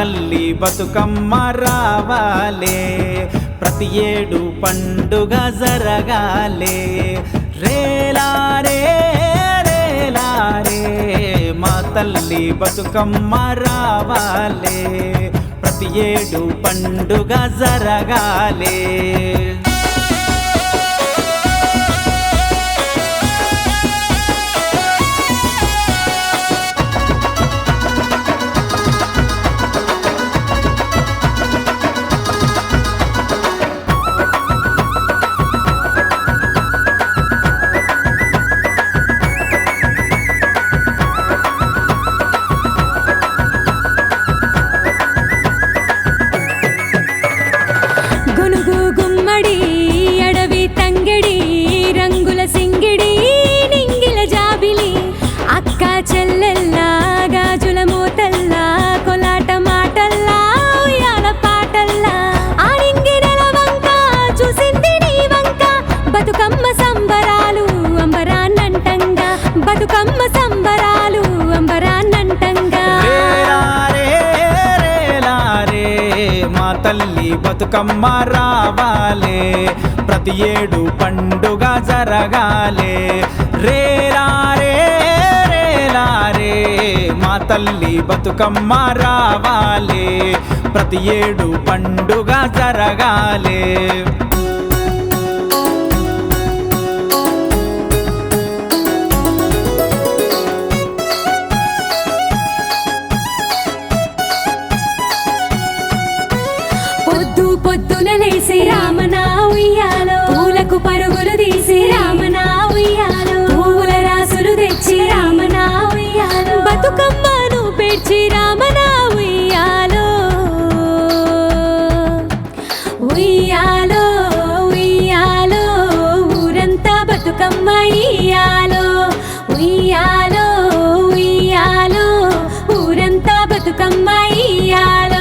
తల్లి బతుకమ్మ రావాలే ప్రతి ఏడు పండుగ జరగాలే రేలారే రేలారే మా తల్లి బతుకమ్మ రావాలే ప్రతి ఏడు పండుగ జరగాలే గొనుగు గుమ్మడి అడవి తంగెడి రంగుల సింగిడి నింగిల జాబిలి అక్క చెల్లెల్లా గాజుల మూతల్లా కొలాట మాటల్లా ఉయ్యాల పాటల్లా ఆడింగి నెల వంక చూసింది నీ వంక బతుకమ్మ సంబరాలు అంబరాన్నంటంగా బతుకమ్మ సంబరాలు అంబరాన్నంటంగా రేలారే రేలారే మా తల్లి బతుకమ్మ రావాలే ప్రతి ఏడు పండుగ జరగాలే రేలారే రేలారే మా తల్లి బతుకమ్మ రావాలే ప్రతి ఏడు పండుగ జరగాలే పొద్దు పొద్దున లేసి రామనా ఉయ్యాలో పూలకు పరుగులు తీసి రామనా ఉయ్యాలో పూల రాసులు తెచ్చి రామనా ఉయ్యాలో బతుకమ్మను పెంచి రామనా ఉయ్యాలో ఉయ్యాలో ఉయ్యాలో ఊరంతా బతుకమ్మ ఇయ్యాలో ఉయ్యాలో ఉయ్యాలో ఊరంతా బతుకమ్మ ఇయ్యాలో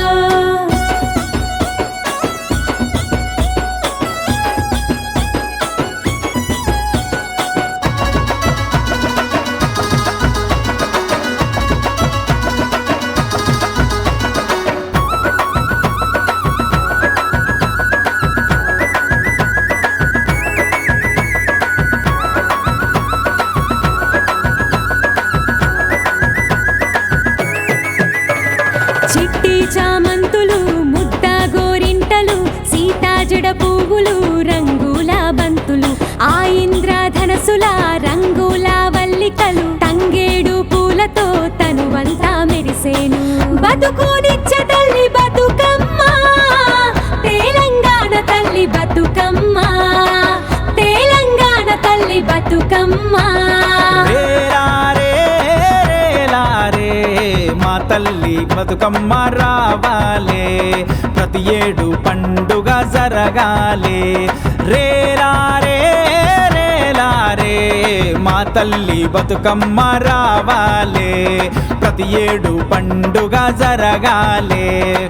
చిట్టి చామంతులు ముద్ద గోరింటలు సీతాజడ పువ్వులు రంగుల బంతులు ఆ ఇంద్రధనసుల రంగుల వల్లికలు తంగేడు పూలతో తనువంతా మెరిసేను బతుకునిచ్చే తల్లి బతుకమ్మ తెలంగాణ తల్లి బతుకమ్మ తెలంగాణ తల్లి బతుకమ్మ రేలారే రేలారే మా తల్లి బతుకమ్మ రావాలే ప్రతి ఏడు పండుగ జరగాలే రేలారే రేలారే మా తల్లి బతుకమ్మ రావాలే ప్రతి ఏడు పండుగ జరగాలే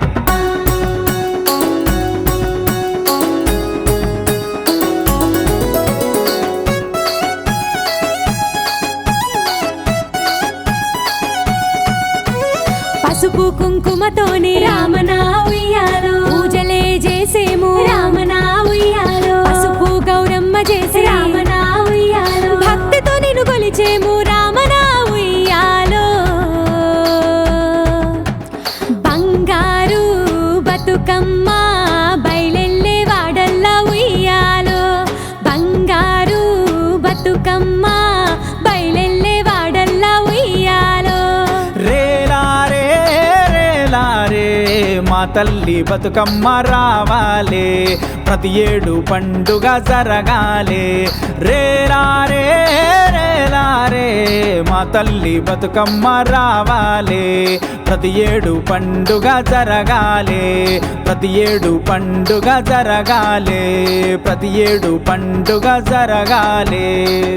పసుపు కుంకుమతోనే రామనా ఉయ్యాలో పూజలే చేసేము రామనా ఉయ్యాలో పసుపు గౌరమ్మ చేసి రామనా ఉయ్యాలో భక్తితో నిన్ను కొలిచేము రామనా ఉయ్యాలో బంగారు బతుకమ్మ బయలెల్లే వాడల్లా ఉయ్యాలో బంగారు బతుకమ్మ బయలెల్లే వాడల్లా ఉయ్యాలో రేలారే రేలారే మా తల్లి బతుకమ్మ రావాలే ప్రతి ఏడు పండుగ జరగాలే రేలారే రేలారే మా తల్లి బతుకమ్మ రావాలే ప్రతి ఏడు పండుగ జరగాలే ప్రతి ఏడు పండుగ జరగాలే ప్రతి ఏడు పండుగ జరగాలే